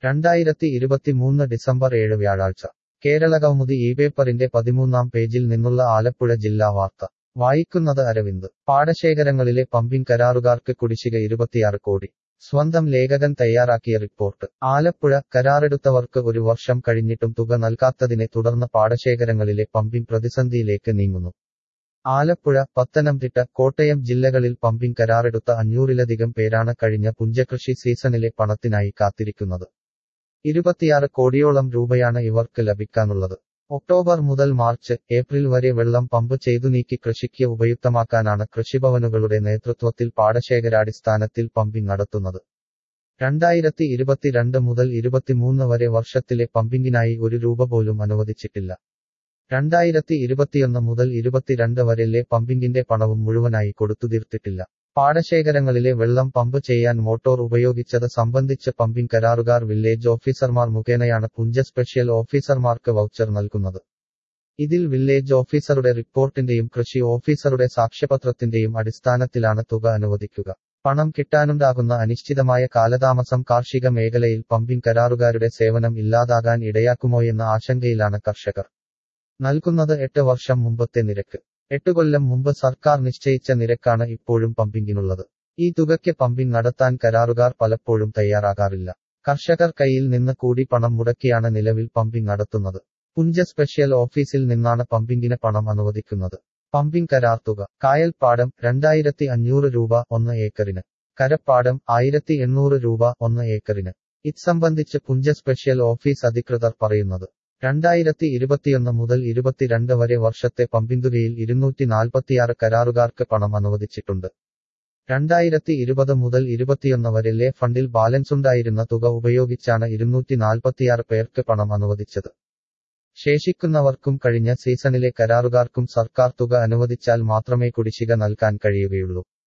രണ്ടായിരത്തി ഇരുപത്തിമൂന്ന് ഡിസംബർ ഏഴ് വ്യാഴാഴ്ച കേരളകൗമുദി ഈ പേപ്പറിന്റെ പതിമൂന്നാം പേജിൽ നിന്നുള്ള ആലപ്പുഴ ജില്ലാ വാർത്ത വായിക്കുന്നത് അരവിന്ദ് പാടശേഖരങ്ങളിലെ പമ്പിംഗ് കരാറുകാർക്ക് കുടിശ്ശിക ഇരുപത്തിയാറ് കോടി സ്വന്തം ലേഖകൻ തയ്യാറാക്കിയ റിപ്പോർട്ട് ആലപ്പുഴ കരാറെടുത്തവർക്ക് ഒരു വർഷം കഴിഞ്ഞിട്ടും തുക നൽകാത്തതിനെ തുടർന്ന് പാടശേഖരങ്ങളിലെ പമ്പിംഗ് പ്രതിസന്ധിയിലേക്ക് നീങ്ങുന്നു ആലപ്പുഴ പത്തനംതിട്ട കോട്ടയം ജില്ലകളിൽ പമ്പിംഗ് കരാറെടുത്ത അഞ്ഞൂറിലധികം പേരാണ് കഴിഞ്ഞ പുഞ്ചകൃഷി സീസണിലെ പണത്തിനായി കാത്തിരിക്കുന്നത് ഇരുപത്തിയാറ് കോടിയോളം രൂപയാണ് ഇവർക്ക് ലഭിക്കാനുള്ളത് ഒക്ടോബർ മുതൽ മാർച്ച് ഏപ്രിൽ വരെ വെള്ളം പമ്പ് ചെയ്തു നീക്കി കൃഷിക്ക് ഉപയുക്തമാക്കാനാണ് കൃഷിഭവനുകളുടെ നേതൃത്വത്തിൽ പാടശേഖരാടിസ്ഥാനത്തിൽ പമ്പിംഗ് നടത്തുന്നത് രണ്ടായിരത്തി ഇരുപത്തിരണ്ട് മുതൽ ഇരുപത്തിമൂന്ന് വരെ വർഷത്തിലെ പമ്പിങ്ങിനായി ഒരു രൂപ പോലും അനുവദിച്ചിട്ടില്ല രണ്ടായിരത്തി ഇരുപത്തിയൊന്ന് മുതൽ ഇരുപത്തിരണ്ട് വരെലെ പമ്പിങ്ങിന്റെ പണവും മുഴുവനായി കൊടുത്തുതീർത്തിട്ടില്ല പാടശേഖരങ്ങളിലെ വെള്ളം പമ്പ് ചെയ്യാൻ മോട്ടോർ ഉപയോഗിച്ചത് സംബന്ധിച്ച് പമ്പിംഗ് കരാറുകാർ വില്ലേജ് ഓഫീസർമാർ മുഖേനയാണ് പുഞ്ച സ്പെഷ്യൽ ഓഫീസർമാർക്ക് വൗച്ചർ നൽകുന്നത് ഇതിൽ വില്ലേജ് ഓഫീസറുടെ റിപ്പോർട്ടിന്റെയും കൃഷി ഓഫീസറുടെ സാക്ഷ്യപത്രത്തിന്റെയും അടിസ്ഥാനത്തിലാണ് തുക അനുവദിക്കുക പണം കിട്ടാനുണ്ടാകുന്ന അനിശ്ചിതമായ കാലതാമസം കാർഷിക മേഖലയിൽ പമ്പിംഗ് കരാറുകാരുടെ സേവനം ഇല്ലാതാകാൻ ഇടയാക്കുമോയെന്ന ആശങ്കയിലാണ് കർഷകർ നൽകുന്നത് എട്ട് വർഷം മുമ്പത്തെ നിരക്ക് എട്ട് കൊല്ലം മുമ്പ് സർക്കാർ നിശ്ചയിച്ച നിരക്കാണ് ഇപ്പോഴും പമ്പിങ്ങിനുള്ളത് ഈ തുകയ്ക്ക് പമ്പിംഗ് നടത്താൻ കരാറുകാർ പലപ്പോഴും തയ്യാറാകാറില്ല കർഷകർ കയ്യിൽ നിന്ന് കൂടി പണം മുടക്കിയാണ് നിലവിൽ പമ്പിംഗ് നടത്തുന്നത് പുഞ്ച സ്പെഷ്യൽ ഓഫീസിൽ നിന്നാണ് പമ്പിങ്ങിന് പണം അനുവദിക്കുന്നത് പമ്പിംഗ് കരാർ തുക കായൽപ്പാടം രണ്ടായിരത്തി അഞ്ഞൂറ് രൂപ ഒന്ന് ഏക്കറിന് കരപ്പാടം ആയിരത്തി എണ്ണൂറ് രൂപ ഒന്ന് ഏക്കറിന് ഇത് സംബന്ധിച്ച് പുഞ്ച സ്പെഷ്യൽ ഓഫീസ് അധികൃതർ പറയുന്നത് രണ്ടായിരത്തി ഇരുപത്തിയൊന്ന് മുതൽ ഇരുപത്തിരണ്ട് വരെ വർഷത്തെ പമ്പിന്തുകയിൽ ഇരുന്നൂറ്റി നാൽപ്പത്തിയാറ് കരാറുകാർക്ക് പണം അനുവദിച്ചിട്ടുണ്ട് രണ്ടായിരത്തി ഇരുപത് മുതൽ ഇരുപത്തിയൊന്ന് വരെലെ ഫണ്ടിൽ ബാലൻസുണ്ടായിരുന്ന തുക ഉപയോഗിച്ചാണ് ഇരുന്നൂറ്റി നാൽപ്പത്തിയാറ് പേർക്ക് പണം അനുവദിച്ചത് ശേഷിക്കുന്നവർക്കും കഴിഞ്ഞ സീസണിലെ കരാറുകാർക്കും സർക്കാർ തുക അനുവദിച്ചാൽ മാത്രമേ കുടിശ്ശിക നൽകാൻ കഴിയുകയുള്ളൂ